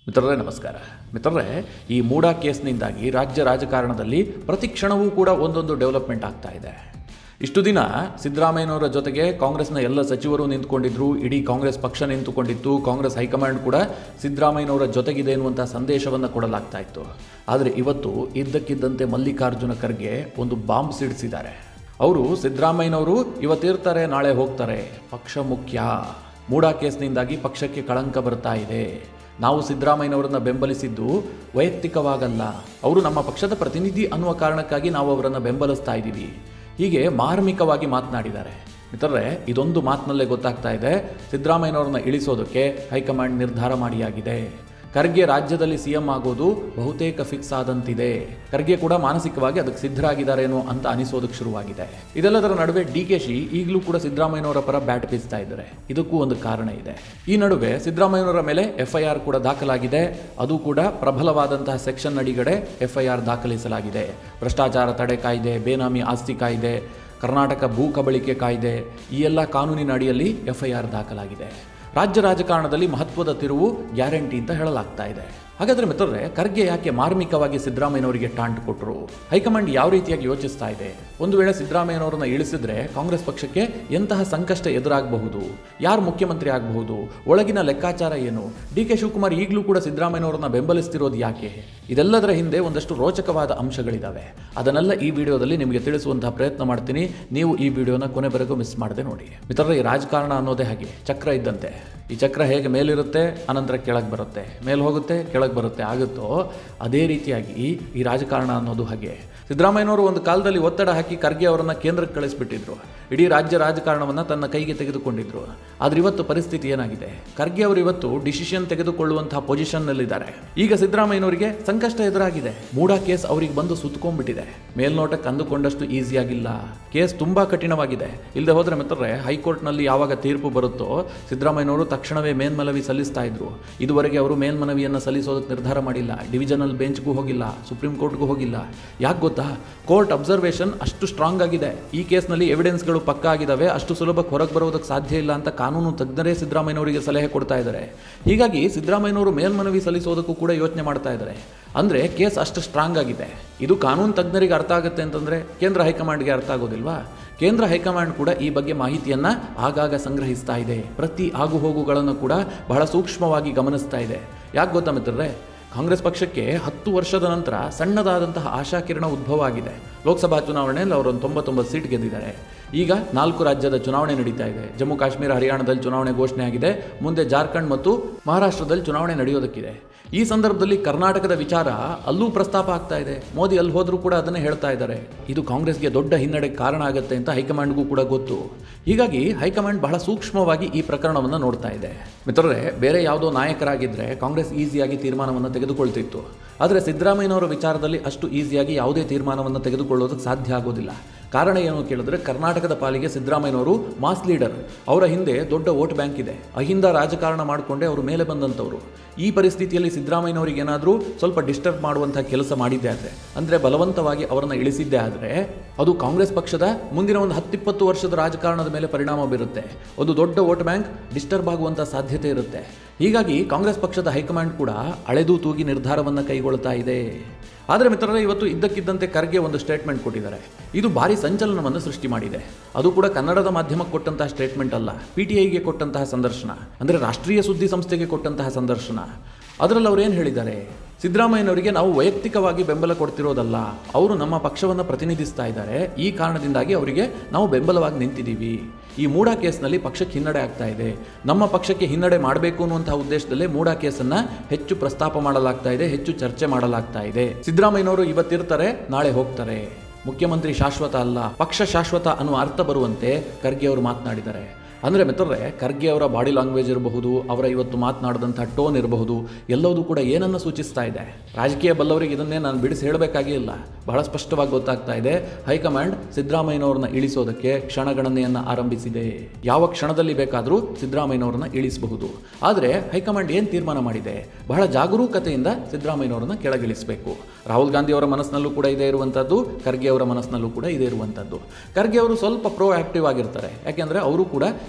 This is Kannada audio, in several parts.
ಮಿತ್ರರೇ ನಮಸ್ಕಾರ ಮಿತ್ರರೇ ಈ ಮೂಡಾ ಕೇಸ್ನಿಂದಾಗಿ ರಾಜ್ಯ ರಾಜಕಾರಣದಲ್ಲಿ ಪ್ರತಿ ಕ್ಷಣವೂ ಕೂಡ ಒಂದೊಂದು ಡೆವಲಪ್ಮೆಂಟ್ ಆಗ್ತಾ ಇದೆ ಇಷ್ಟು ದಿನ ಸಿದ್ದರಾಮಯ್ಯನವರ ಜೊತೆಗೆ ಕಾಂಗ್ರೆಸ್ನ ಎಲ್ಲ ಸಚಿವರು ನಿಂತ್ಕೊಂಡಿದ್ರು ಇಡೀ ಕಾಂಗ್ರೆಸ್ ಪಕ್ಷ ನಿಂತುಕೊಂಡಿತ್ತು ಕಾಂಗ್ರೆಸ್ ಹೈಕಮಾಂಡ್ ಕೂಡ ಸಿದ್ದರಾಮಯ್ಯನವರ ಜೊತೆಗಿದೆ ಎನ್ನುವಂಥ ಸಂದೇಶವನ್ನು ಕೊಡಲಾಗ್ತಾ ಇತ್ತು ಆದರೆ ಇವತ್ತು ಇದ್ದಕ್ಕಿದ್ದಂತೆ ಮಲ್ಲಿಕಾರ್ಜುನ ಖರ್ಗೆ ಒಂದು ಬಾಂಬ್ ಸಿಡಿಸಿದ್ದಾರೆ ಅವರು ಸಿದ್ದರಾಮಯ್ಯನವರು ಇವತ್ತಿರ್ತಾರೆ ನಾಳೆ ಹೋಗ್ತಾರೆ ಪಕ್ಷ ಮುಖ್ಯ ಮೂಡಾ ಕೇಸ್ನಿಂದಾಗಿ ಪಕ್ಷಕ್ಕೆ ಕಳಂಕ ಬರ್ತಾ ಇದೆ ನಾವು ಸಿದ್ದರಾಮಯ್ಯನವರನ್ನ ಬೆಂಬಲಿಸಿದ್ದು ವೈಯಕ್ತಿಕವಾಗಲ್ಲ ಅವರು ನಮ್ಮ ಪಕ್ಷದ ಪ್ರತಿನಿಧಿ ಅನ್ನುವ ಕಾರಣಕ್ಕಾಗಿ ನಾವು ಅವರನ್ನು ಬೆಂಬಲಿಸ್ತಾ ಇದ್ದೀವಿ ಹೀಗೆ ಮಾರ್ಮಿಕವಾಗಿ ಮಾತನಾಡಿದ್ದಾರೆ ಮಿತ್ರರೇ ಇದೊಂದು ಮಾತಿನಲ್ಲೇ ಗೊತ್ತಾಗ್ತಾ ಇದೆ ಸಿದ್ದರಾಮಯ್ಯನವ್ರನ್ನ ಇಳಿಸೋದಕ್ಕೆ ಹೈಕಮಾಂಡ್ ನಿರ್ಧಾರ ಮಾಡಿಯಾಗಿದೆ ಖರ್ಗೆ ರಾಜ್ಯದಲ್ಲಿ ಸಿ ಎಂ ಆಗೋದು ಬಹುತೇಕ ಫಿಕ್ಸ್ ಆದಂತಿದೆ ಖರ್ಗೆ ಕೂಡ ಮಾನಸಿಕವಾಗಿ ಅದಕ್ಕೆ ಸಿದ್ಧರಾಗಿದ್ದಾರೇನೋ ಅಂತ ಅನಿಸೋದಕ್ಕೆ ಶುರುವಾಗಿದೆ ಇದೆಲ್ಲದರ ನಡುವೆ ಡಿ ಕೆ ಶಿ ಈಗಲೂ ಕೂಡ ಸಿದ್ದರಾಮಯ್ಯನವರ ಪರ ಬ್ಯಾಟ್ ಬೀಸ್ತಾ ಇದ್ದಾರೆ ಇದಕ್ಕೂ ಒಂದು ಕಾರಣ ಇದೆ ಈ ನಡುವೆ ಸಿದ್ದರಾಮಯ್ಯನವರ ಮೇಲೆ ಎಫ್ಐಆರ್ ಕೂಡ ದಾಖಲಾಗಿದೆ ಅದು ಕೂಡ ಪ್ರಬಲವಾದಂತಹ ಸೆಕ್ಷನ್ ಅಡಿಗಡೆ ಎಫ್ಐಆರ್ ದಾಖಲಿಸಲಾಗಿದೆ ಭ್ರಷ್ಟಾಚಾರ ತಡೆ ಕಾಯ್ದೆ ಬೇನಾಮಿ ಆಸ್ತಿ ಕಾಯ್ದೆ ಕರ್ನಾಟಕ ಭೂ ಕಬಳಿಕೆ ಕಾಯ್ದೆ ಈ ಎಲ್ಲ ಕಾನೂನಿನ ಅಡಿಯಲ್ಲಿ ಎಫ್ಐಆರ್ ದಾಖಲಾಗಿದೆ ರಾಜ್ಯ ರಾಜಕಾರಣದಲ್ಲಿ ಮಹತ್ವದ ತಿರುವು ಗ್ಯಾರಂಟಿ ಅಂತ ಹೇಳಲಾಗ್ತಾ ಇದೆ ಹಾಗಾದ್ರೆ ಮಿತ್ರರೇ ಖರ್ಗೆ ಯಾಕೆ ಮಾರ್ಮಿಕವಾಗಿ ಸಿದ್ದರಾಮಯ್ಯನವರಿಗೆ ಟಾಂಟ್ ಕೊಟ್ಟರು ಹೈಕಮಾಂಡ್ ಯಾವ ರೀತಿಯಾಗಿ ಯೋಚಿಸ್ತಾ ಇದೆ ಒಂದು ವೇಳೆ ಸಿದ್ದರಾಮಯ್ಯನವರನ್ನ ಇಳಿಸಿದ್ರೆ ಕಾಂಗ್ರೆಸ್ ಪಕ್ಷಕ್ಕೆ ಎಂತಹ ಸಂಕಷ್ಟ ಎದುರಾಗಬಹುದು ಯಾರು ಮುಖ್ಯಮಂತ್ರಿ ಆಗಬಹುದು ಒಳಗಿನ ಲೆಕ್ಕಾಚಾರ ಏನು ಡಿ ಕೆ ಶಿವಕುಮಾರ್ ಈಗಲೂ ಕೂಡ ಸಿದ್ದರಾಮಯ್ಯನವರನ್ನ ಬೆಂಬಲಿಸ್ತಿರೋದು ಯಾಕೆ ಇದೆಲ್ಲದರ ಹಿಂದೆ ಒಂದಷ್ಟು ರೋಚಕವಾದ ಅಂಶಗಳಿದ್ದಾವೆ ಅದನ್ನೆಲ್ಲ ಈ ವಿಡಿಯೋದಲ್ಲಿ ನಿಮಗೆ ತಿಳಿಸುವಂತಹ ಪ್ರಯತ್ನ ಮಾಡ್ತೀನಿ ನೀವು ಈ ವಿಡಿಯೋನ ಕೊನೆವರೆಗೂ ಮಿಸ್ ಮಾಡದೆ ನೋಡಿ ಮಿತ್ರರೇ ಈ ರಾಜಕಾರಣ ಅನ್ನೋದೇ ಹಾಗೆ ಚಕ್ರ ಇದ್ದಂತೆ ಈ ಚಕ್ರ ಹೇಗೆ ಮೇಲಿರುತ್ತೆ ಅನಂತರ ಕೆಳಗೆ ಬರುತ್ತೆ ಮೇಲೆ ಹೋಗುತ್ತೆ ಕೆಳಗೆ ಬರುತ್ತೆ ಆಗುತ್ತೋ ಅದೇ ರೀತಿಯಾಗಿ ಈ ರಾಜಕಾರಣ ಅನ್ನೋದು ಹಾಗೆ ಸಿದ್ದರಾಮಯ್ಯನವರು ಒಂದು ಕಾಲದಲ್ಲಿ ಒತ್ತಡ ಹಾಕಿ ಖರ್ಗೆ ಅವರನ್ನ ಕೇಂದ್ರಕ್ಕೆ ಕಳಿಸ್ಬಿಟ್ಟಿದ್ರು ಇಡೀ ರಾಜ್ಯ ರಾಜಕಾರಣವನ್ನು ತನ್ನ ಕೈಗೆ ತೆಗೆದುಕೊಂಡಿದ್ರು ಆದರೆ ಇವತ್ತು ಪರಿಸ್ಥಿತಿ ಏನಾಗಿದೆ ಖರ್ಗೆ ಅವರು ಇವತ್ತು ಡಿಸಿಷನ್ ತೆಗೆದುಕೊಳ್ಳುವಂತಹ ಪೊಸಿಷನ್ನಲ್ಲಿದ್ದಾರೆ ಈಗ ಸಿದ್ದರಾಮಯ್ಯನವರಿಗೆ ಸಂಕಷ್ಟ ಎದುರಾಗಿದೆ ಮೂಡಾ ಕೇಸ್ ಅವರಿಗೆ ಬಂದು ಸುತ್ತಕೊಂಡ್ಬಿಟ್ಟಿದೆ ಮೇಲ್ನೋಟಕ್ಕೆ ಅಂದುಕೊಂಡಷ್ಟು ಈಸಿಯಾಗಿಲ್ಲ ಕೇಸ್ ತುಂಬಾ ಕಠಿಣವಾಗಿದೆ ಇಲ್ಲದೆ ಹೋದ್ರೆ ಮಿತ್ರರೇ ಹೈಕೋರ್ಟ್ನಲ್ಲಿ ಯಾವಾಗ ತೀರ್ಪು ಬರುತ್ತೋ ಸಿದ್ದರಾಮಯ್ಯನವರು ತಕ್ಷಣವೇ ಮೇಲ್ಮನವಿ ಸಲ್ಲಿಸ್ತಾ ಇದ್ರು ಇದುವರೆಗೆ ಅವರು ಮೇಲ್ಮನವಿಯನ್ನು ಸಲ್ಲಿಸೋದಕ್ಕೆ ನಿರ್ಧಾರ ಮಾಡಿಲ್ಲ ಡಿವಿಷನಲ್ ಬೆಂಚ್ಗೂ ಹೋಗಿಲ್ಲ ಸುಪ್ರೀಂ ಕೋರ್ಟ್ಗೂ ಹೋಗಿಲ್ಲ ಯಾಕೆ ಗೊತ್ತಾ ಕೋರ್ಟ್ ಅಬ್ಸರ್ವೇಷನ್ ಅಷ್ಟು ಸ್ಟ್ರಾಂಗ್ ಆಗಿದೆ ಈ ಕೇಸ್ನಲ್ಲಿ ಎವಿಡೆನ್ಸ್ಗಳು ಪಕ್ಕ ಆಗಿದ್ದಾವೆ ಅಷ್ಟು ಸುಲಭಕ್ಕೆ ಹೊರಗೆ ಬರೋದಕ್ಕೆ ಸಾಧ್ಯ ಇಲ್ಲ ಅಂತ ಕಾನೂನು ತಜ್ಞರೇ ಸಿದ್ದರಾಮಯ್ಯನವರಿಗೆ ಸಲಹೆ ಕೊಡ್ತಾ ಇದ್ದಾರೆ ಹೀಗಾಗಿ ಸಿದ್ದರಾಮಯ್ಯನವರು ಮೇಲ್ಮನವಿ ಸಲ್ಲಿಸೋದಕ್ಕೂ ಕೂಡ ಯೋಚನೆ ಮಾಡ್ತಾ ಇದ್ದಾರೆ ಅಂದರೆ ಕೇಸ್ ಅಷ್ಟು ಸ್ಟ್ರಾಂಗ್ ಆಗಿದೆ ಇದು ಕಾನೂನು ತಜ್ಞರಿಗೆ ಅರ್ಥ ಆಗುತ್ತೆ ಅಂತಂದರೆ ಕೇಂದ್ರ ಹೈಕಮಾಂಡ್ಗೆ ಅರ್ಥ ಆಗೋದಿಲ್ವಾ ಕೇಂದ್ರ ಹೈಕಮಾಂಡ್ ಕೂಡ ಈ ಬಗ್ಗೆ ಮಾಹಿತಿಯನ್ನು ಆಗಾಗ ಸಂಗ್ರಹಿಸ್ತಾ ಇದೆ ಪ್ರತಿ ಆಗುಹೋಗುಗಳನ್ನು ಕೂಡ ಬಹಳ ಸೂಕ್ಷ್ಮವಾಗಿ ಗಮನಿಸ್ತಾ ಇದೆ ಯಾಕೆ ಗೊತ್ತಾ ಮಿತ್ರರೇ ಕಾಂಗ್ರೆಸ್ ಪಕ್ಷಕ್ಕೆ ಹತ್ತು ವರ್ಷದ ನಂತರ ಸಣ್ಣದಾದಂತಹ ಆಶಾಕಿರಣ ಉದ್ಭವ ಆಗಿದೆ ಲೋಕಸಭಾ ಚುನಾವಣೆಯಲ್ಲಿ ಅವರೊಂದು ತೊಂಬತ್ತೊಂಬತ್ತು ಸೀಟ್ ಗೆದ್ದಿದ್ದಾರೆ ಈಗ ನಾಲ್ಕು ರಾಜ್ಯದ ಚುನಾವಣೆ ನಡೀತಾ ಇದೆ ಜಮ್ಮು ಕಾಶ್ಮೀರ ಹರಿಯಾಣದಲ್ಲಿ ಚುನಾವಣೆ ಘೋಷಣೆ ಆಗಿದೆ ಮುಂದೆ ಜಾರ್ಖಂಡ್ ಮತ್ತು ಮಹಾರಾಷ್ಟ್ರದಲ್ಲಿ ಚುನಾವಣೆ ನಡೆಯೋದಕ್ಕಿದೆ ಈ ಸಂದರ್ಭದಲ್ಲಿ ಕರ್ನಾಟಕದ ವಿಚಾರ ಅಲ್ಲೂ ಪ್ರಸ್ತಾಪ ಆಗ್ತಾ ಇದೆ ಮೋದಿ ಅಲ್ಲಿ ಹೋದರೂ ಕೂಡ ಅದನ್ನೇ ಹೇಳ್ತಾ ಇದ್ದಾರೆ ಇದು ಕಾಂಗ್ರೆಸ್ಗೆ ದೊಡ್ಡ ಹಿನ್ನಡೆಗೆ ಕಾರಣ ಆಗುತ್ತೆ ಅಂತ ಹೈಕಮಾಂಡ್ಗೂ ಕೂಡ ಗೊತ್ತು ಹೀಗಾಗಿ ಹೈಕಮಾಂಡ್ ಬಹಳ ಸೂಕ್ಷ್ಮವಾಗಿ ಈ ಪ್ರಕರಣವನ್ನು ನೋಡ್ತಾ ಇದೆ ಮಿತ್ರರೇ ಬೇರೆ ಯಾವುದೋ ನಾಯಕರಾಗಿದ್ದರೆ ಕಾಂಗ್ರೆಸ್ ಈಸಿಯಾಗಿ ತೀರ್ಮಾನವನ್ನು ತೆಗೆದುಕೊಳ್ತಿತ್ತು ಆದರೆ ಸಿದ್ದರಾಮಯ್ಯನವರ ವಿಚಾರದಲ್ಲಿ ಅಷ್ಟು ಈಸಿಯಾಗಿ ಯಾವುದೇ ತೀರ್ಮಾನವನ್ನು ತೆಗೆದುಕೊಳ್ಳೋದಕ್ಕೆ ಸಾಧ್ಯ ಆಗೋದಿಲ್ಲ ಕಾರಣ ಏನು ಕೇಳಿದ್ರೆ ಕರ್ನಾಟಕದ ಪಾಲಿಗೆ ಸಿದ್ದರಾಮಯ್ಯನವರು ಮಾಸ್ ಲೀಡರ್ ಅವರ ಹಿಂದೆ ದೊಡ್ಡ ವೋಟ್ ಬ್ಯಾಂಕ್ ಇದೆ ಅಹಿಂದ ರಾಜಕಾರಣ ಮಾಡಿಕೊಂಡೇ ಅವರು ಮೇಲೆ ಬಂದಂಥವ್ರು ಈ ಪರಿಸ್ಥಿತಿಯಲ್ಲಿ ಸಿದ್ದರಾಮಯ್ಯನವರಿಗೆ ಏನಾದರೂ ಸ್ವಲ್ಪ ಡಿಸ್ಟರ್ಬ್ ಮಾಡುವಂಥ ಕೆಲಸ ಮಾಡಿದ್ದೆ ಆದರೆ ಅಂದರೆ ಬಲವಂತವಾಗಿ ಅವರನ್ನು ಇಳಿಸಿದ್ದೆ ಆದರೆ ಅದು ಕಾಂಗ್ರೆಸ್ ಪಕ್ಷದ ಮುಂದಿನ ಒಂದು ಹತ್ತಿಪ್ಪತ್ತು ವರ್ಷದ ರಾಜಕಾರಣದ ಮೇಲೆ ಪರಿಣಾಮ ಬೀರುತ್ತೆ ಒಂದು ದೊಡ್ಡ ವೋಟ್ ಬ್ಯಾಂಕ್ ಡಿಸ್ಟರ್ಬ್ ಆಗುವಂಥ ಸಾಧ್ಯತೆ ಇರುತ್ತೆ ಹೀಗಾಗಿ ಕಾಂಗ್ರೆಸ್ ಪಕ್ಷದ ಹೈಕಮಾಂಡ್ ಕೂಡ ಅಳೆದು ತೂಗಿ ನಿರ್ಧಾರವನ್ನು ಕೈಗೊಳ್ತಾ ಇದೆ ಆದರೆ ಮಿತ್ರರೇ ಇವತ್ತು ಇದ್ದಕ್ಕಿದ್ದಂತೆ ಖರ್ಗೆ ಒಂದು ಸ್ಟೇಟ್ಮೆಂಟ್ ಕೊಟ್ಟಿದ್ದಾರೆ ಇದು ಭಾರಿ ಸಂಚಲನವನ್ನು ಸೃಷ್ಟಿ ಮಾಡಿದೆ ಅದು ಕೂಡ ಕನ್ನಡದ ಮಾಧ್ಯಮಕ್ಕೆ ಕೊಟ್ಟಂತಹ ಸ್ಟೇಟ್ಮೆಂಟ್ ಅಲ್ಲ ಪಿ ಟಿ ಐಗೆ ಕೊಟ್ಟಂತಹ ಸಂದರ್ಶನ ಅಂದರೆ ರಾಷ್ಟ್ರೀಯ ಸುದ್ದಿ ಸಂಸ್ಥೆಗೆ ಕೊಟ್ಟಂತಹ ಸಂದರ್ಶನ ಅದರಲ್ಲಿ ಅವ್ರು ಏನು ಹೇಳಿದ್ದಾರೆ ಸಿದ್ದರಾಮಯ್ಯನವರಿಗೆ ನಾವು ವೈಯಕ್ತಿಕವಾಗಿ ಬೆಂಬಲ ಕೊಡ್ತಿರೋದಲ್ಲ ಅವರು ನಮ್ಮ ಪಕ್ಷವನ್ನು ಪ್ರತಿನಿಧಿಸ್ತಾ ಇದ್ದಾರೆ ಈ ಕಾರಣದಿಂದಾಗಿ ಅವರಿಗೆ ನಾವು ಬೆಂಬಲವಾಗಿ ನಿಂತಿದ್ದೀವಿ ಈ ಮೂಡಾ ಕೇಸ್ನಲ್ಲಿ ಪಕ್ಷಕ್ಕೆ ಹಿನ್ನಡೆ ಆಗ್ತಾ ಇದೆ ನಮ್ಮ ಪಕ್ಷಕ್ಕೆ ಹಿನ್ನಡೆ ಮಾಡಬೇಕು ಅನ್ನುವಂತಹ ಉದ್ದೇಶದಲ್ಲೇ ಮೂಡಾ ಕೇಸನ್ನ ಹೆಚ್ಚು ಪ್ರಸ್ತಾಪ ಮಾಡಲಾಗ್ತಾ ಇದೆ ಹೆಚ್ಚು ಚರ್ಚೆ ಮಾಡಲಾಗ್ತಾ ಇದೆ ಸಿದ್ದರಾಮಯ್ಯನವರು ಇವತ್ತಿರ್ತಾರೆ ನಾಳೆ ಹೋಗ್ತಾರೆ ಮುಖ್ಯಮಂತ್ರಿ ಶಾಶ್ವತ ಅಲ್ಲ ಪಕ್ಷ ಶಾಶ್ವತ ಅನ್ನುವ ಅರ್ಥ ಬರುವಂತೆ ಖರ್ಗೆ ಅವರು ಮಾತನಾಡಿದ್ದಾರೆ ಅಂದರೆ ಮಿತ್ರರೇ ಖರ್ಗೆ ಅವರ ಬಾಡಿ ಲ್ಯಾಂಗ್ವೇಜ್ ಇರಬಹುದು ಅವರ ಇವತ್ತು ಮಾತನಾಡಿದಂಥ ಟೋನ್ ಇರಬಹುದು ಎಲ್ಲವೂ ಕೂಡ ಏನನ್ನು ಸೂಚಿಸ್ತಾ ಇದೆ ರಾಜಕೀಯ ಬಲ್ಲವರಿಗೆ ಇದನ್ನೇ ನಾನು ಬಿಡಿಸಿ ಹೇಳಬೇಕಾಗೇ ಇಲ್ಲ ಬಹಳ ಸ್ಪಷ್ಟವಾಗಿ ಗೊತ್ತಾಗ್ತಾ ಇದೆ ಹೈಕಮಾಂಡ್ ಸಿದ್ದರಾಮಯ್ಯನವ್ರನ್ನ ಇಳಿಸೋದಕ್ಕೆ ಕ್ಷಣಗಣನೆಯನ್ನು ಆರಂಭಿಸಿದೆ ಯಾವ ಕ್ಷಣದಲ್ಲಿ ಬೇಕಾದರೂ ಸಿದ್ದರಾಮಯ್ಯನವ್ರನ್ನ ಇಳಿಸಬಹುದು ಆದರೆ ಹೈಕಮಾಂಡ್ ಏನು ತೀರ್ಮಾನ ಮಾಡಿದೆ ಬಹಳ ಜಾಗರೂಕತೆಯಿಂದ ಸಿದ್ದರಾಮಯ್ಯನವ್ರನ್ನ ಕೆಳಗಿಳಿಸಬೇಕು ರಾಹುಲ್ ಗಾಂಧಿ ಅವರ ಮನಸ್ಸಿನಲ್ಲೂ ಕೂಡ ಇದೇ ಇರುವಂಥದ್ದು ಖರ್ಗೆ ಅವರ ಮನಸ್ಸಿನಲ್ಲೂ ಕೂಡ ಇದೇ ಇರುವಂಥದ್ದು ಖರ್ಗೆ ಅವರು ಸ್ವಲ್ಪ ಪ್ರೋ ಆಕ್ಟಿವ್ ಆಗಿರ್ತಾರೆ ಯಾಕೆಂದರೆ ಅವರು ಕೂಡ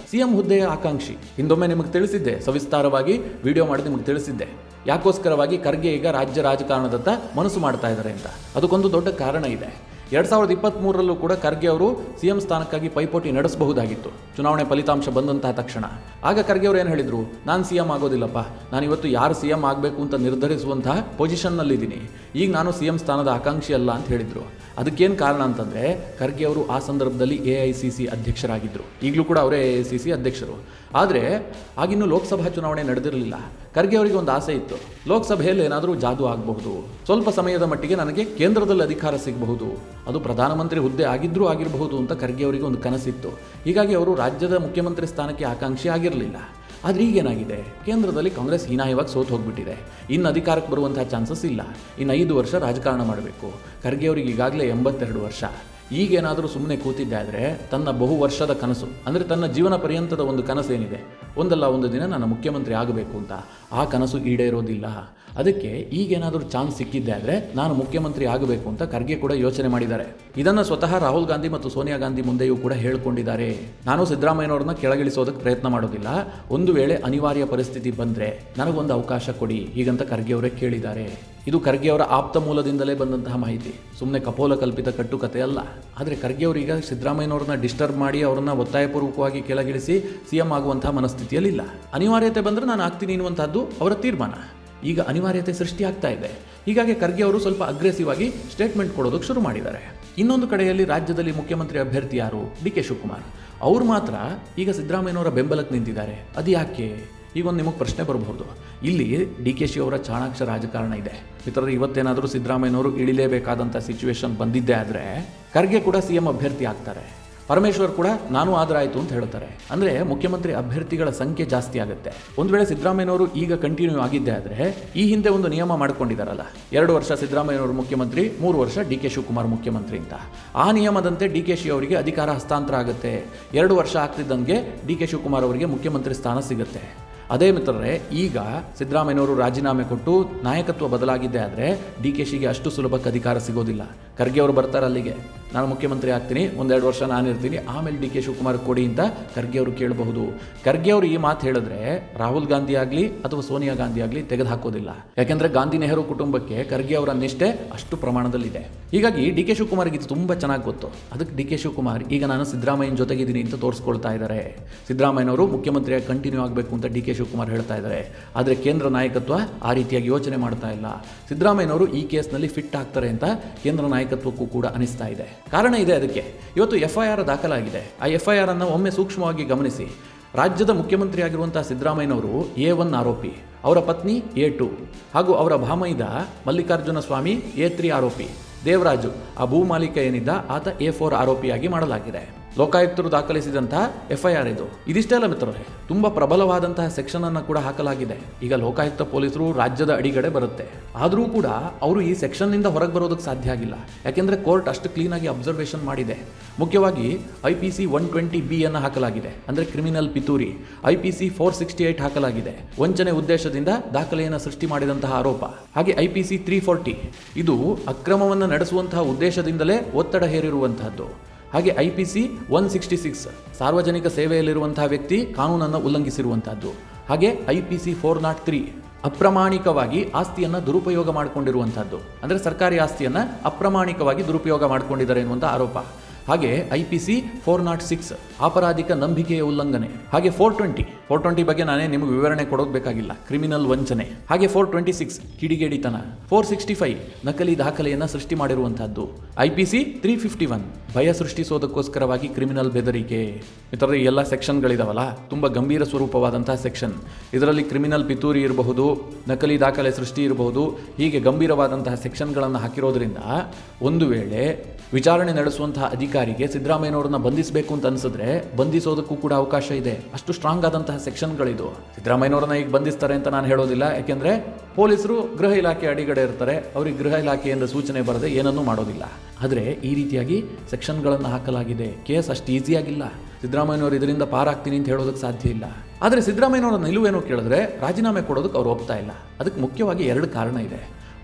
ಸಿಎಂ ಹುದ್ದೆಯ ಆಕಾಂಕ್ಷಿ ಹಿಂದೊಮ್ಮೆ ನಿಮಗೆ ತಿಳಿಸಿದ್ದೆ ಸವಿಸ್ತಾರವಾಗಿ ವಿಡಿಯೋ ಮಾಡಿ ನಿಮಗೆ ತಿಳಿಸಿದ್ದೆ ಯಾಕೋಸ್ಕರವಾಗಿ ಖರ್ಗೆ ಈಗ ರಾಜ್ಯ ರಾಜಕಾರಣದತ್ತ ಮನಸ್ಸು ಮಾಡ್ತಾ ಇದ್ದಾರೆ ಅಂತ ಅದಕ್ಕೊಂದು ದೊಡ್ಡ ಕಾರಣ ಇದೆ ಎರಡ್ ಸಾವಿರದ ಇಪ್ಪತ್ತ್ ಮೂರರಲ್ಲೂ ಕೂಡ ಖರ್ಗೆ ಅವರು ಸಿಎಂ ಸ್ಥಾನಕ್ಕಾಗಿ ಪೈಪೋಟಿ ನಡೆಸಬಹುದಾಗಿತ್ತು ಚುನಾವಣೆ ಫಲಿತಾಂಶ ಬಂದಂತಹ ತಕ್ಷಣ ಆಗ ಖರ್ಗೆ ಅವರು ಏನು ಹೇಳಿದ್ರು ನಾನು ಸಿಎಂ ಆಗೋದಿಲ್ಲಪ್ಪ ನಾನು ಇವತ್ತು ಯಾರು ಸಿಎಂ ಆಗಬೇಕು ಅಂತ ನಿರ್ಧರಿಸುವಂತಹ ಪೊಸಿಷನ್ನಲ್ಲಿದ್ದೀನಿ ಈಗ ನಾನು ಸಿಎಂ ಸ್ಥಾನದ ಆಕಾಂಕ್ಷಿ ಅಲ್ಲ ಅಂತ ಹೇಳಿದ್ರು ಅದಕ್ಕೇನು ಕಾರಣ ಅಂತಂದ್ರೆ ಖರ್ಗೆ ಅವರು ಆ ಸಂದರ್ಭದಲ್ಲಿ ಎ ಐ ಸಿ ಸಿ ಅಧ್ಯಕ್ಷರಾಗಿದ್ದರು ಈಗಲೂ ಕೂಡ ಅವರೇ ಎ ಐ ಸಿ ಸಿ ಅಧ್ಯಕ್ಷರು ಆದರೆ ಆಗಿನ್ನೂ ಲೋಕಸಭಾ ಚುನಾವಣೆ ನಡೆದಿರಲಿಲ್ಲ ಖರ್ಗೆ ಅವರಿಗೆ ಒಂದು ಆಸೆ ಇತ್ತು ಲೋಕಸಭೆಯಲ್ಲಿ ಏನಾದರೂ ಜಾದು ಆಗಬಹುದು ಸ್ವಲ್ಪ ಸಮಯದ ಮಟ್ಟಿಗೆ ನನಗೆ ಕೇಂದ್ರದಲ್ಲಿ ಅಧಿಕಾರ ಸಿಗಬಹುದು ಅದು ಪ್ರಧಾನಮಂತ್ರಿ ಹುದ್ದೆ ಆಗಿದ್ರೂ ಆಗಿರಬಹುದು ಅಂತ ಖರ್ಗೆ ಅವರಿಗೆ ಒಂದು ಕನಸಿತ್ತು ಹೀಗಾಗಿ ಅವರು ರಾಜ್ಯದ ಮುಖ್ಯಮಂತ್ರಿ ಸ್ಥಾನಕ್ಕೆ ಆಕಾಂಕ್ಷಿ ಆಗಿರಲಿಲ್ಲ ಆದರೆ ಈಗೇನಾಗಿದೆ ಕೇಂದ್ರದಲ್ಲಿ ಕಾಂಗ್ರೆಸ್ ಹೀನಾಯವಾಗಿ ಸೋತು ಹೋಗ್ಬಿಟ್ಟಿದೆ ಇನ್ನು ಅಧಿಕಾರಕ್ಕೆ ಬರುವಂತಹ ಚಾನ್ಸಸ್ ಇಲ್ಲ ಇನ್ನು ಐದು ವರ್ಷ ರಾಜಕಾರಣ ಮಾಡಬೇಕು ಖರ್ಗೆ ಅವರಿಗೆ ಈಗಾಗಲೇ ಎಂಬತ್ತೆರಡು ವರ್ಷ ಈಗೇನಾದರೂ ಸುಮ್ಮನೆ ಕೂತಿದ್ದೆ ಆದರೆ ತನ್ನ ಬಹು ವರ್ಷದ ಕನಸು ಅಂದರೆ ತನ್ನ ಜೀವನ ಪರ್ಯಂತದ ಒಂದು ಕನಸೇನಿದೆ ಒಂದಲ್ಲ ಒಂದು ದಿನ ನಾನು ಮುಖ್ಯಮಂತ್ರಿ ಆಗಬೇಕು ಅಂತ ಆ ಕನಸು ಈಡೇರೋದಿಲ್ಲ ಅದಕ್ಕೆ ಈಗೇನಾದರೂ ಚಾನ್ಸ್ ಸಿಕ್ಕಿದ್ದೆ ಆದರೆ ನಾನು ಮುಖ್ಯಮಂತ್ರಿ ಆಗಬೇಕು ಅಂತ ಖರ್ಗೆ ಕೂಡ ಯೋಚನೆ ಮಾಡಿದ್ದಾರೆ ಇದನ್ನು ಸ್ವತಃ ರಾಹುಲ್ ಗಾಂಧಿ ಮತ್ತು ಸೋನಿಯಾ ಗಾಂಧಿ ಮುಂದೆಯೂ ಕೂಡ ಹೇಳ್ಕೊಂಡಿದ್ದಾರೆ ನಾನು ಸಿದ್ದರಾಮಯ್ಯನವ್ರನ್ನ ಕೆಳಗಿಳಿಸೋದಕ್ಕೆ ಪ್ರಯತ್ನ ಮಾಡೋದಿಲ್ಲ ಒಂದು ವೇಳೆ ಅನಿವಾರ್ಯ ಪರಿಸ್ಥಿತಿ ಬಂದರೆ ನನಗೊಂದು ಅವಕಾಶ ಕೊಡಿ ಹೀಗಂತ ಖರ್ಗೆ ಅವರೇ ಕೇಳಿದ್ದಾರೆ ಇದು ಖರ್ಗೆ ಅವರ ಆಪ್ತ ಮೂಲದಿಂದಲೇ ಬಂದಂತಹ ಮಾಹಿತಿ ಸುಮ್ಮನೆ ಕಪೋಲ ಕಲ್ಪಿತ ಕಟ್ಟುಕತೆ ಅಲ್ಲ ಆದರೆ ಖರ್ಗೆ ಅವರೀಗ ಸಿದ್ದರಾಮಯ್ಯನವ್ರನ್ನ ಡಿಸ್ಟರ್ಬ್ ಮಾಡಿ ಅವರನ್ನ ಒತ್ತಾಯಪೂರ್ವಕವಾಗಿ ಕೆಳಗಿಳಿಸಿ ಸಿ ಎಂ ಆಗುವಂತಹ ಮನಸ್ಥಿತಿಯಲ್ಲಿಲ್ಲ ಅನಿವಾರ್ಯತೆ ಬಂದರೆ ನಾನು ಆಗ್ತೀನಿ ಎನ್ನುವಂಥದ್ದು ಅವರ ತೀರ್ಮಾನ ಈಗ ಅನಿವಾರ್ಯತೆ ಸೃಷ್ಟಿ ಆಗ್ತಾ ಇದೆ ಹೀಗಾಗಿ ಖರ್ಗೆ ಅವರು ಸ್ವಲ್ಪ ಅಗ್ರೆಸಿವ್ ಆಗಿ ಸ್ಟೇಟ್ಮೆಂಟ್ ಕೊಡೋದಕ್ಕೆ ಶುರು ಮಾಡಿದ್ದಾರೆ ಇನ್ನೊಂದು ಕಡೆಯಲ್ಲಿ ರಾಜ್ಯದಲ್ಲಿ ಮುಖ್ಯಮಂತ್ರಿ ಅಭ್ಯರ್ಥಿ ಯಾರು ಡಿ ಕೆ ಶಿವಕುಮಾರ್ ಅವರು ಮಾತ್ರ ಈಗ ಸಿದ್ದರಾಮಯ್ಯನವರ ಬೆಂಬಲಕ್ಕೆ ನಿಂತಿದ್ದಾರೆ ಅದು ಯಾಕೆ ಈಗ ಒಂದು ನಿಮಗೆ ಪ್ರಶ್ನೆ ಬರಬಹುದು ಇಲ್ಲಿ ಡಿ ಕೆ ಶಿ ಅವರ ಚಾಣಾಕ್ಷ ರಾಜಕಾರಣ ಇದೆ ಮಿತ್ರರು ಇವತ್ತೇನಾದರೂ ಸಿದ್ದರಾಮಯ್ಯನವರು ಇಳಿಲೇಬೇಕಾದಂಥ ಸಿಚುವೇಶನ್ ಬಂದಿದ್ದೆ ಆದರೆ ಖರ್ಗೆ ಕೂಡ ಸಿ ಎಂ ಅಭ್ಯರ್ಥಿ ಆಗ್ತಾರೆ ಪರಮೇಶ್ವರ್ ಕೂಡ ನಾನು ಆದ್ರೆ ಆಯಿತು ಅಂತ ಹೇಳ್ತಾರೆ ಅಂದರೆ ಮುಖ್ಯಮಂತ್ರಿ ಅಭ್ಯರ್ಥಿಗಳ ಸಂಖ್ಯೆ ಜಾಸ್ತಿ ಆಗುತ್ತೆ ಒಂದು ವೇಳೆ ಸಿದ್ದರಾಮಯ್ಯನವರು ಈಗ ಕಂಟಿನ್ಯೂ ಆಗಿದ್ದೆ ಆದರೆ ಈ ಹಿಂದೆ ಒಂದು ನಿಯಮ ಮಾಡ್ಕೊಂಡಿದ್ದಾರಲ್ಲ ಎರಡು ವರ್ಷ ಸಿದ್ದರಾಮಯ್ಯನವರು ಮುಖ್ಯಮಂತ್ರಿ ಮೂರು ವರ್ಷ ಡಿ ಕೆ ಶಿವಕುಮಾರ್ ಮುಖ್ಯಮಂತ್ರಿ ಅಂತ ಆ ನಿಯಮದಂತೆ ಡಿ ಕೆ ಶಿ ಅವರಿಗೆ ಅಧಿಕಾರ ಹಸ್ತಾಂತರ ಆಗುತ್ತೆ ಎರಡು ವರ್ಷ ಆಗ್ತಿದ್ದಂಗೆ ಡಿ ಕೆ ಶಿವಕುಮಾರ್ ಅವರಿಗೆ ಮುಖ್ಯಮಂತ್ರಿ ಸ್ಥಾನ ಸಿಗುತ್ತೆ ಅದೇ ಮಿತ್ರರೇ ಈಗ ಸಿದ್ದರಾಮಯ್ಯನವರು ರಾಜೀನಾಮೆ ಕೊಟ್ಟು ನಾಯಕತ್ವ ಬದಲಾಗಿದ್ದೆ ಆದರೆ ಡಿ ಕೆ ಶಿಗೆ ಅಷ್ಟು ಸುಲಭಕ್ಕೆ ಅಧಿಕಾರ ಸಿಗೋದಿಲ್ಲ ಖರ್ಗೆ ಅವರು ಬರ್ತಾರೆ ಅಲ್ಲಿಗೆ ನಾನು ಮುಖ್ಯಮಂತ್ರಿ ಆಗ್ತೀನಿ ಒಂದೆರಡು ವರ್ಷ ನಾನು ಇರ್ತೀನಿ ಆಮೇಲೆ ಡಿ ಕೆ ಶಿವಕುಮಾರ್ ಕೊಡಿ ಅಂತ ಖರ್ಗೆ ಅವರು ಕೇಳಬಹುದು ಖರ್ಗೆ ಅವರು ಈ ಮಾತು ಹೇಳಿದ್ರೆ ರಾಹುಲ್ ಗಾಂಧಿ ಆಗಲಿ ಅಥವಾ ಸೋನಿಯಾ ಗಾಂಧಿ ಆಗಲಿ ತೆಗೆದು ಹಾಕೋದಿಲ್ಲ ಯಾಕೆಂದ್ರೆ ಗಾಂಧಿ ನೆಹರು ಕುಟುಂಬಕ್ಕೆ ಖರ್ಗೆ ಅವರ ನಿಷ್ಠೆ ಅಷ್ಟು ಪ್ರಮಾಣದಲ್ಲಿದೆ ಹೀಗಾಗಿ ಡಿ ಕೆ ಶಿವಕುಮಾರ್ಗೆ ಇದು ತುಂಬ ಚೆನ್ನಾಗಿ ಗೊತ್ತು ಅದಕ್ಕೆ ಡಿ ಕೆ ಶಿವಕುಮಾರ್ ಈಗ ನಾನು ಸಿದ್ದರಾಮಯ್ಯನ ಜೊತೆಗಿದ್ದೀನಿ ಅಂತ ತೋರಿಸ್ಕೊಳ್ತಾ ಇದ್ದಾರೆ ಸಿದ್ದರಾಮಯ್ಯನವರು ಮುಖ್ಯಮಂತ್ರಿಯಾಗಿ ಕಂಟಿನ್ಯೂ ಆಗಬೇಕು ಅಂತ ಡಿ ಕೆ ಶಿವಕುಮಾರ್ ಹೇಳ್ತಾ ಇದ್ದಾರೆ ಆದರೆ ಕೇಂದ್ರ ನಾಯಕತ್ವ ಆ ರೀತಿಯಾಗಿ ಯೋಚನೆ ಮಾಡ್ತಾ ಇಲ್ಲ ಸಿದ್ದರಾಮಯ್ಯನವರು ಈ ಕೇಸ್ನಲ್ಲಿ ಫಿಟ್ ಆಗ್ತಾರೆ ಅಂತ ಕೇಂದ್ರ ನಾಯಕತ್ವಕ್ಕೂ ಕೂಡ ಅನಿಸ್ತಾ ಇದೆ ಕಾರಣ ಇದೆ ಅದಕ್ಕೆ ಇವತ್ತು ಎಫ್ ಐ ಆರ್ ದಾಖಲಾಗಿದೆ ಆ ಎಫ್ ಐ ಆರ್ ಅನ್ನು ಒಮ್ಮೆ ಸೂಕ್ಷ್ಮವಾಗಿ ಗಮನಿಸಿ ರಾಜ್ಯದ ಮುಖ್ಯಮಂತ್ರಿ ಆಗಿರುವಂತಹ ಸಿದ್ದರಾಮಯ್ಯನವರು ಎ ಒನ್ ಆರೋಪಿ ಅವರ ಪತ್ನಿ ಎ ಟು ಹಾಗೂ ಅವರ ಭಾಮೈದ ಮಲ್ಲಿಕಾರ್ಜುನ ಸ್ವಾಮಿ ಎ ತ್ರೀ ಆರೋಪಿ ದೇವರಾಜು ಆ ಭೂ ಮಾಲೀಕ ಏನಿದ್ದ ಆತ ಎ ಫೋರ್ ಆರೋಪಿಯಾಗಿ ಮಾಡಲಾಗಿದೆ ಲೋಕಾಯುಕ್ತರು ದಾಖಲಿಸಿದಂತಹ ಎಫ್ ಐ ಆರ್ ಇದು ಇದಿಷ್ಟೇ ಅಲ್ಲ ಮಿತ್ರರೇ ತುಂಬ ಪ್ರಬಲವಾದಂತಹ ಸೆಕ್ಷನ್ ಅನ್ನು ಕೂಡ ಹಾಕಲಾಗಿದೆ ಈಗ ಲೋಕಾಯುಕ್ತ ಪೊಲೀಸರು ರಾಜ್ಯದ ಅಡಿಗಡೆ ಬರುತ್ತೆ ಆದರೂ ಕೂಡ ಅವರು ಈ ಸೆಕ್ಷನ್ನಿಂದ ಹೊರಗೆ ಬರೋದಕ್ಕೆ ಸಾಧ್ಯ ಆಗಿಲ್ಲ ಯಾಕೆಂದರೆ ಕೋರ್ಟ್ ಅಷ್ಟು ಕ್ಲೀನಾಗಿ ಅಬ್ಸರ್ವೇಷನ್ ಮಾಡಿದೆ ಮುಖ್ಯವಾಗಿ I P C one twenty B ಅನ್ನು ಹಾಕಲಾಗಿದೆ ಅಂದರೆ ಕ್ರಿಮಿನಲ್ ಪಿತೂರಿ I P C four sixty eight ಹಾಕಲಾಗಿದೆ ವಂಚನೆ ಉದ್ದೇಶದಿಂದ ದಾಖಲೆಯನ್ನು ಸೃಷ್ಟಿ ಮಾಡಿದಂತಹ ಆರೋಪ ಹಾಗೆ I P C three forty ಇದು ಅಕ್ರಮವನ್ನು ನಡೆಸುವಂತಹ ಉದ್ದೇಶದಿಂದಲೇ ಒತ್ತಡ ಹೇರಿರುವಂತಹದ್ದು ಹಾಗೆ I P C one sixty six ಸಾರ್ವಜನಿಕ ಸೇವೆಯಲ್ಲಿರುವಂತಹ ವ್ಯಕ್ತಿ ಕಾನೂನನ್ನು ಉಲ್ಲಂಘಿಸಿರುವಂತಹದ್ದು ಹಾಗೆ I P C four nought three ಅಪ್ರಮಾಣಿಕವಾಗಿ ಆಸ್ತಿಯನ್ನು ದುರುಪಯೋಗ ಮಾಡಿಕೊಂಡಿರುವಂತಹದ್ದು ಅಂದರೆ ಸರ್ಕಾರಿ ಆಸ್ತಿಯನ್ನು ಅಪ್ರಮಾಣಿಕವಾಗಿ ದುರುಪಯೋಗ ಮಾಡಿಕೊಂಡಿದ್ದಾರೆ ಎನ್ನುವಂಥ ಆರೋಪ ಹಾಗೆ I P C four nought six ಅಪರಾಧಿಕ ನಂಬಿಕೆಯ ಉಲ್ಲಂಘನೆ ಹಾಗೆ ಫೋರ್ ಟ್ವೆಂಟಿ ಫೋರ್ ಟ್ವೆಂಟಿ ಬಗ್ಗೆ ನಾನೇ ನಿಮಗೆ ವಿವರಣೆ ಕೊಡೋದು ಬೇಕಾಗಿಲ್ಲ ಕ್ರಿಮಿನಲ್ ವಂಚನೆ ಹಾಗೆ ಫೋರ್ ಟ್ವೆಂಟಿ ಸಿಕ್ಸ್ ಕಿಡಿಗೇಡಿತನ ಫೋರ್ ಸಿಕ್ಸ್ಟಿ ಫೈವ್ ನಕಲಿ ದಾಖಲೆಯನ್ನು ಸೃಷ್ಟಿ ಮಾಡಿರುವಂತಹದ್ದು I P C three fifty one ಭಯ ಸೃಷ್ಟಿಸೋದಕ್ಕೋಸ್ಕರವಾಗಿ ಕ್ರಿಮಿನಲ್ ಬೆದರಿಕೆ ಇತರ ಎಲ್ಲ ಸೆಕ್ಷನ್ಗಳಿದಾವಲ್ಲ ತುಂಬ ಗಂಭೀರ ಸ್ವರೂಪವಾದಂತಹ ಸೆಕ್ಷನ್ ಇದರಲ್ಲಿ ಕ್ರಿಮಿನಲ್ ಪಿತೂರಿ ಇರಬಹುದು ನಕಲಿ ದಾಖಲೆ ಸೃಷ್ಟಿ ಇರಬಹುದು ಹೀಗೆ ಗಂಭೀರವಾದಂತಹ ಸೆಕ್ಷನ್ಗಳನ್ನು ಹಾಕಿರೋದ್ರಿಂದ ಒಂದು ವೇಳೆ ವಿಚಾರಣೆ ನಡೆಸುವಂತಹ ಅಧಿಕಾರಿಗೆ ಸಿದ್ದರಾಮಯ್ಯನವರನ್ನ ಬಂಧಿಸಬೇಕು ಅಂತ ಅನ್ಸಿದ್ರೆ ಬಂಧಿಸೋದಕ್ಕೂ ಕೂಡ ಅವಕಾಶ ಇದೆ ಅಷ್ಟು ಸ್ಟ್ರಾಂಗ್ ಆದಂತಹ ಸೆಕ್ಷನ್ಗಳಿದು ಸಿದ್ದರಾಮಯ್ಯನವರನ್ನ ಈಗ ಬಂಧಿಸ್ತಾರೆ ಅಂತ ನಾನು ಹೇಳೋದಿಲ್ಲ ಯಾಕೆಂದ್ರೆ ಪೊಲೀಸರು ಗೃಹ ಇಲಾಖೆ ಅಡಿಗಡೆ ಇರ್ತಾರೆ ಅವ್ರಿಗೆ ಗೃಹ ಇಲಾಖೆಯಿಂದ ಸೂಚನೆ ಬರದೆ ಏನನ್ನೂ ಮಾಡೋದಿಲ್ಲ ಆದರೆ ಈ ರೀತಿಯಾಗಿ ಸೆಕ್ಷನ್ಗಳನ್ನು ಹಾಕಲಾಗಿದೆ ಕೇಸ್ ಅಷ್ಟು ಈಸಿಯಾಗಿಲ್ಲ ಸಿದ್ದರಾಮಯ್ಯನವರು ಇದರಿಂದ ಪಾರಾಗ್ತೀನಿ ಅಂತ ಹೇಳೋದಕ್ಕೆ ಸಾಧ್ಯ ಇಲ್ಲ ಆದರೆ ಸಿದ್ದರಾಮಯ್ಯನವರ ನಿಲುವೇನು ಕೇಳಿದ್ರೆ ರಾಜೀನಾಮೆ ಕೊಡೋದಕ್ಕೆ ಅವ್ರು ಒಪ್ತಾ ಇಲ್ಲ ಅದಕ್ಕೆ ಮುಖ್ಯವಾಗಿ ಎರಡು ಕಾರಣ ಇದೆ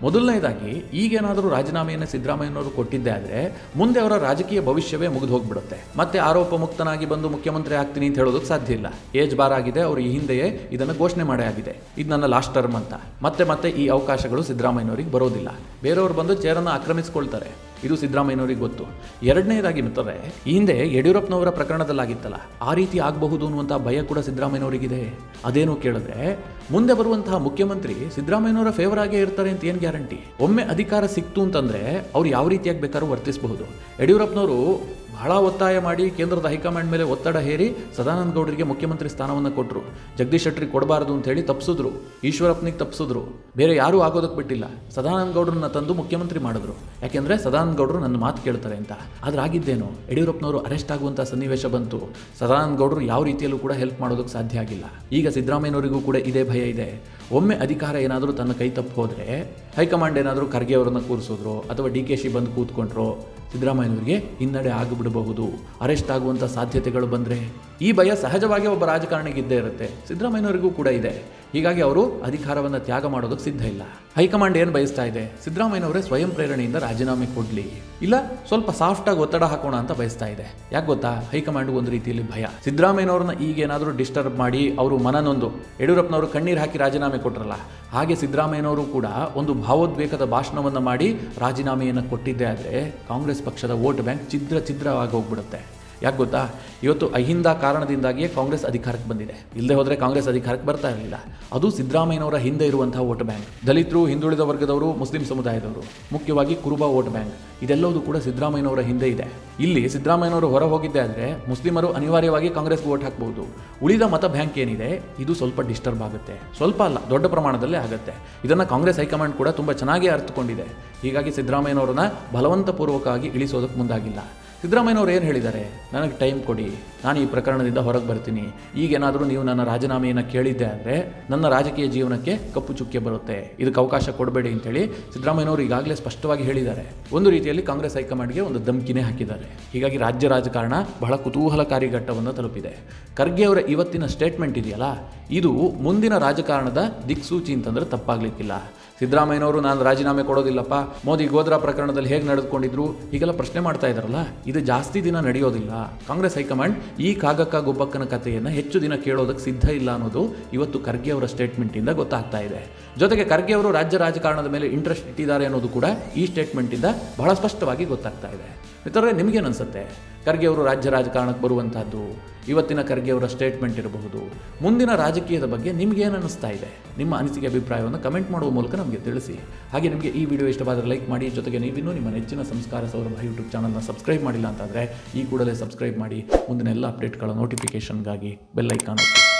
ಮೊದಲನೇದಾಗಿ ಈಗೇನಾದರೂ ರಾಜೀನಾಮೆಯನ್ನು ಸಿದ್ದರಾಮಯ್ಯನವರು ಕೊಟ್ಟಿದ್ದೆ ಆದರೆ ಮುಂದೆ ಅವರ ರಾಜಕೀಯ ಭವಿಷ್ಯವೇ ಮುಗಿದು ಹೋಗ್ಬಿಡುತ್ತೆ ಮತ್ತೆ ಆರೋಪ ಮುಕ್ತನಾಗಿ ಬಂದು ಮುಖ್ಯಮಂತ್ರಿ ಆಗ್ತೀನಿ ಅಂತ ಹೇಳೋದಕ್ಕೆ ಸಾಧ್ಯ ಇಲ್ಲ ಏಜ್ ಬಾರ್ ಆಗಿದೆ ಅವರು ಈ ಹಿಂದೆಯೇ ಇದನ್ನು ಘೋಷಣೆ ಮಾಡೇ ಆಗಿದೆ ಇದು ನನ್ನ ಲಾಸ್ಟ್ ಟರ್ಮ್ ಅಂತ ಮತ್ತೆ ಮತ್ತೆ ಈ ಅವಕಾಶಗಳು ಸಿದ್ದರಾಮಯ್ಯನವರಿಗೆ ಬರೋದಿಲ್ಲ ಬೇರೆಯವರು ಬಂದು ಚೇರನ್ನು ಆಕ್ರಮಿಸ್ಕೊಳ್ತಾರೆ ಇದು ಸಿದ್ದರಾಮಯ್ಯನವರಿಗೆ ಗೊತ್ತು ಎರಡನೇದಾಗಿ ಮಿತ್ರರೆ ಈ ಹಿಂದೆ ಯಡಿಯೂರಪ್ಪನವರ ಪ್ರಕರಣದಲ್ಲಾಗಿತ್ತಲ್ಲ ಆ ರೀತಿ ಆಗಬಹುದು ಅನ್ನುವಂಥ ಭಯ ಕೂಡ ಸಿದ್ದರಾಮಯ್ಯನವರಿಗಿದೆ ಅದೇನು ಕೇಳಿದ್ರೆ ಮುಂದೆ ಬರುವಂತಹ ಮುಖ್ಯಮಂತ್ರಿ ಸಿದ್ದರಾಮಯ್ಯನವರ ಫೇವರ್ ಆಗೇ ಇರ್ತಾರೆ ಅಂತ ಏನು ಗ್ಯಾರಂಟಿ ಒಮ್ಮೆ ಅಧಿಕಾರ ಸಿಕ್ತು ಅಂತಂದ್ರೆ ಅವ್ರು ಯಾವ ರೀತಿಯಾಗಿ ಬೇಕಾದ್ರೂ ವರ್ತಿಸಬಹುದು ಯಡಿಯೂರಪ್ಪನವರು ಬಹಳ ಒತ್ತಾಯ ಮಾಡಿ ಕೇಂದ್ರದ ಹೈಕಮಾಂಡ್ ಮೇಲೆ ಒತ್ತಡ ಹೇರಿ ಸದಾನಂದ ಗೌಡರಿಗೆ ಮುಖ್ಯಮಂತ್ರಿ ಸ್ಥಾನವನ್ನು ಕೊಟ್ಟರು ಜಗದೀಶ್ ಶೆಟ್ಟರಿಗೆ ಕೊಡಬಾರದು ಅಂತ ಹೇಳಿ ತಪ್ಪಿಸಿದ್ರು ಈಶ್ವರಪ್ಪನಿಗೆ ತಪ್ಪಿಸಿದ್ರು ಬೇರೆ ಯಾರೂ ಆಗೋದಕ್ಕೆ ಬಿಟ್ಟಿಲ್ಲ ಸದಾನಂದ ಗೌಡರನ್ನ ತಂದು ಮುಖ್ಯಮಂತ್ರಿ ಮಾಡಿದ್ರು ಯಾಕೆಂದ್ರೆ ಸದಾನಂದ ಗೌಡರು ನನ್ನ ಮಾತು ಕೇಳ್ತಾರೆ ಅಂತ ಆದ್ರೆ ಆಗಿದ್ದೇನು ಯಡಿಯೂರಪ್ಪನವರು ಅರೆಸ್ಟ್ ಆಗುವಂಥ ಸನ್ನಿವೇಶ ಬಂತು ಸದಾನಂದ ಗೌಡರು ಯಾವ ರೀತಿಯಲ್ಲೂ ಕೂಡ ಹೆಲ್ಪ್ ಮಾಡೋದಕ್ಕೆ ಸಾಧ್ಯ ಆಗಿಲ್ಲ ಈಗ ಸಿದ್ದರಾಮಯ್ಯನವರಿಗೂ ಕೂಡ ಇದೇ ಭಯ ಇದೆ ಒಮ್ಮೆ ಅಧಿಕಾರ ಏನಾದರೂ ತನ್ನ ಕೈ ತಪ್ಪು ಹೋದರೆ ಹೈಕಮಾಂಡ್ ಏನಾದರೂ ಖರ್ಗೆ ಅವರನ್ನು ಕೂರಿಸಿದ್ರು ಅಥವಾ ಡಿ ಕೆ ಶಿ ಬಂದು ಕೂತ್ಕೊಂಡ್ರು ಸಿದ್ದರಾಮಯ್ಯನವರಿಗೆ ಹಿನ್ನಡೆ ಆಗಿಬಿಡಬಹುದು ಅರೆಸ್ಟ್ ಆಗುವಂಥ ಸಾಧ್ಯತೆಗಳು ಬಂದರೆ ಈ ಭಯ ಸಹಜವಾಗಿ ಒಬ್ಬ ರಾಜಕಾರಣಿಗೆ ಇದ್ದೇ ಇರುತ್ತೆ ಸಿದ್ದರಾಮಯ್ಯನವರಿಗೂ ಕೂಡ ಇದೆ ಹೀಗಾಗಿ ಅವರು ಅಧಿಕಾರವನ್ನು ತ್ಯಾಗ ಮಾಡೋದಕ್ಕೆ ಸಿದ್ಧ ಇಲ್ಲ ಹೈಕಮಾಂಡ್ ಏನು ಬಯಸ್ತಾ ಇದೆ ಸಿದ್ದರಾಮಯ್ಯನವರೇ ಸ್ವಯಂ ಪ್ರೇರಣೆಯಿಂದ ರಾಜೀನಾಮೆ ಕೊಡಲಿ ಇಲ್ಲ ಸ್ವಲ್ಪ ಸಾಫ್ಟಾಗಿ ಒತ್ತಡ ಹಾಕೋಣ ಅಂತ ಬಯಸ್ತಾ ಇದೆ ಯಾಕೆ ಗೊತ್ತಾ ಹೈಕಮಾಂಡ್ ಒಂದು ರೀತಿಯಲ್ಲಿ ಭಯ ಸಿದ್ದರಾಮಯ್ಯನವ್ರನ್ನ ಈಗೇನಾದರೂ ಡಿಸ್ಟರ್ಬ್ ಮಾಡಿ ಅವರು ಮನನೊಂದು ಯಡಿಯೂರಪ್ಪನವರು ಕಣ್ಣೀರು ಹಾಕಿ ರಾಜೀನಾಮೆ ಕೊಟ್ರಲ್ಲ ಹಾಗೆ ಸಿದ್ದರಾಮಯ್ಯನವರು ಕೂಡ ಒಂದು ಭಾವೋದ್ವೇಗದ ಭಾಷಣವನ್ನು ಮಾಡಿ ರಾಜೀನಾಮೆಯನ್ನು ಕೊಟ್ಟಿದ್ದೇ ಆದರೆ ಕಾಂಗ್ರೆಸ್ ಪಕ್ಷದ ವೋಟ್ ಬ್ಯಾಂಕ್ ಛಿದ್ರ ಛಿದ್ರವಾಗಿ ಹೋಗ್ಬಿಡುತ್ತೆ ಯಾಕೆ ಗೊತ್ತಾ ಇವತ್ತು ಅಹಿಂದ ಕಾರಣದಿಂದಾಗಿಯೇ ಕಾಂಗ್ರೆಸ್ ಅಧಿಕಾರಕ್ಕೆ ಬಂದಿದೆ ಇಲ್ಲದೆ ಹೋದರೆ ಕಾಂಗ್ರೆಸ್ ಅಧಿಕಾರಕ್ಕೆ ಬರ್ತಾ ಇರಲಿಲ್ಲ ಅದು ಸಿದ್ದರಾಮಯ್ಯನವರ ಹಿಂದೆ ಇರುವಂತಹ ವೋಟ್ ಬ್ಯಾಂಕ್ ದಲಿತರು ಹಿಂದುಳಿದ ವರ್ಗದವರು ಮುಸ್ಲಿಂ ಸಮುದಾಯದವರು ಮುಖ್ಯವಾಗಿ ಕುರುಬಾ ವೋಟ್ ಬ್ಯಾಂಕ್ ಇದೆಲ್ಲವೂ ಕೂಡ ಸಿದ್ದರಾಮಯ್ಯನವರ ಹಿಂದೆ ಇದೆ ಇಲ್ಲಿ ಸಿದ್ದರಾಮಯ್ಯನವರು ಹೊರ ಹೋಗಿದ್ದೆ ಆದರೆ ಮುಸ್ಲಿಮರು ಅನಿವಾರ್ಯವಾಗಿ ಕಾಂಗ್ರೆಸ್ಗೆ ವೋಟ್ ಹಾಕಬಹುದು ಉಳಿದ ಮತ ಬ್ಯಾಂಕ್ ಏನಿದೆ ಇದು ಸ್ವಲ್ಪ ಡಿಸ್ಟರ್ಬ್ ಆಗುತ್ತೆ ಸ್ವಲ್ಪ ಅಲ್ಲ ದೊಡ್ಡ ಪ್ರಮಾಣದಲ್ಲೇ ಆಗುತ್ತೆ ಇದನ್ನು ಕಾಂಗ್ರೆಸ್ ಹೈಕಮಾಂಡ್ ಕೂಡ ತುಂಬ ಚೆನ್ನಾಗಿ ಅರ್ಥಕೊಂಡಿದೆ ಹೀಗಾಗಿ ಸಿದ್ದರಾಮಯ್ಯನವರನ್ನ ಬಲವಂತಪೂರ್ವಕವಾಗಿ ಇಳಿಸೋದಕ್ಕೆ ಮುಂದಾಗಿಲ್ಲ ಸಿದ್ದರಾಮಯ್ಯನವರು ಏನು ಹೇಳಿದ್ದಾರೆ ನನಗೆ ಟೈಮ್ ಕೊಡಿ ನಾನು ಈ ಪ್ರಕರಣದಿಂದ ಹೊರಗೆ ಬರ್ತೀನಿ ಈಗೇನಾದರೂ ನೀವು ನನ್ನ ರಾಜೀನಾಮೆಯನ್ನು ಕೇಳಿದ್ದೆ ಅಂದರೆ ನನ್ನ ರಾಜಕೀಯ ಜೀವನಕ್ಕೆ ಕಪ್ಪು ಚುಕ್ಕೆ ಬರುತ್ತೆ ಇದಕ್ಕೆ ಅವಕಾಶ ಕೊಡಬೇಡಿ ಅಂತೇಳಿ ಸಿದ್ದರಾಮಯ್ಯನವರು ಈಗಾಗಲೇ ಸ್ಪಷ್ಟವಾಗಿ ಹೇಳಿದ್ದಾರೆ ಒಂದು ರೀತಿಯಲ್ಲಿ ಕಾಂಗ್ರೆಸ್ ಹೈಕಮಾಂಡ್ಗೆ ಒಂದು ಧಮ್ಕಿನೇ ಹಾಕಿದ್ದಾರೆ ಹೀಗಾಗಿ ರಾಜ್ಯ ರಾಜಕಾರಣ ಬಹಳ ಕುತೂಹಲಕಾರಿ ಘಟ್ಟವನ್ನು ತಲುಪಿದೆ ಖರ್ಗೆ ಅವರ ಇವತ್ತಿನ ಸ್ಟೇಟ್ಮೆಂಟ್ ಇದೆಯಲ್ಲ ಇದು ಮುಂದಿನ ರಾಜಕಾರಣದ ದಿಕ್ಸೂಚಿ ಅಂತಂದ್ರೆ ತಪ್ಪಾಗ್ಲಿಕ್ಕಿಲ್ಲ ಸಿದ್ದರಾಮಯ್ಯನವರು ನಾನು ರಾಜೀನಾಮೆ ಕೊಡೋದಿಲ್ಲಪ್ಪ ಮೋದಿ ಗೋದ್ರಾ ಪ್ರಕರಣದಲ್ಲಿ ಹೇಗೆ ನಡೆದುಕೊಂಡಿದ್ರು ಹೀಗೆಲ್ಲ ಪ್ರಶ್ನೆ ಮಾಡ್ತಾ ಇದ್ದಾರಲ್ಲ ಇದು ಜಾಸ್ತಿ ದಿನ ನಡೆಯೋದಿಲ್ಲ ಕಾಂಗ್ರೆಸ್ ಹೈಕಮಾಂಡ್ ಈ ಕಾಗಕ್ಕ ಗೊಬ್ಬಕ್ಕನ ಕಥೆಯನ್ನು ಹೆಚ್ಚು ದಿನ ಕೇಳೋದಕ್ಕೆ ಸಿದ್ಧ ಇಲ್ಲ ಅನ್ನೋದು ಇವತ್ತು ಖರ್ಗೆ ಅವರ ಸ್ಟೇಟ್ಮೆಂಟಿಂದ ಗೊತ್ತಾಗ್ತಾ ಇದೆ ಜೊತೆಗೆ ಖರ್ಗೆ ಅವರು ರಾಜ್ಯ ರಾಜಕಾರಣದ ಮೇಲೆ ಇಂಟ್ರೆಸ್ಟ್ ಇಟ್ಟಿದ್ದಾರೆ ಅನ್ನೋದು ಕೂಡ ಈ ಸ್ಟೇಟ್ಮೆಂಟಿಂದ ಬಹಳ ಸ್ಪಷ್ಟವಾಗಿ ಗೊತ್ತಾಗ್ತಾ ಇದೆ ಮಿತ್ರರೇ ನಿಮಗೇನು ಅನಿಸುತ್ತೆ ಖರ್ಗೆ ಅವರು ರಾಜ್ಯ ರಾಜಕಾರಣಕ್ಕೆ ಬರುವಂತಹದ್ದು ಇವತ್ತಿನ ಖರ್ಗೆ ಅವರ ಸ್ಟೇಟ್ಮೆಂಟ್ ಇರಬಹುದು ಮುಂದಿನ ರಾಜಕೀಯದ ಬಗ್ಗೆ ನಿಮ್ಗೇನು ಅನ್ನಿಸ್ತಾ ಇದೆ ನಿಮ್ಮ ಅನಿಸಿಕೆ ಅಭಿಪ್ರಾಯವನ್ನು ಕಮೆಂಟ್ ಮಾಡುವ ಮೂಲಕ ನಮಗೆ ತಿಳಿಸಿ ಹಾಗೆ ನಿಮಗೆ ಈ ವಿಡಿಯೋ ಇಷ್ಟವಾದರೆ ಲೈಕ್ ಮಾಡಿ ಜೊತೆಗೆ ನೀವಿನ್ನೂ ನಿಮ್ಮ ನೆಚ್ಚಿನ ಸಂಸ್ಕಾರ ಸೌರಭ ಯೂಟ್ಯೂಬ್ ಚಾನಲ್ನ ಸಬ್ಸ್ಕ್ರೈಬ್ ಮಾಡಿಲ್ಲ ಅಂತಾದರೆ ಈ ಕೂಡಲೇ ಸಬ್ಸ್ಕ್ರೈಬ್ ಮಾಡಿ ಮುಂದಿನ ಎಲ್ಲ ಅಪ್ಡೇಟ್ಗಳ ನೋಟಿಫಿಕೇಷನ್ಗಾಗಿ ಬೆಲ್ ಐಕಾನ್ ಒತ್ತಿ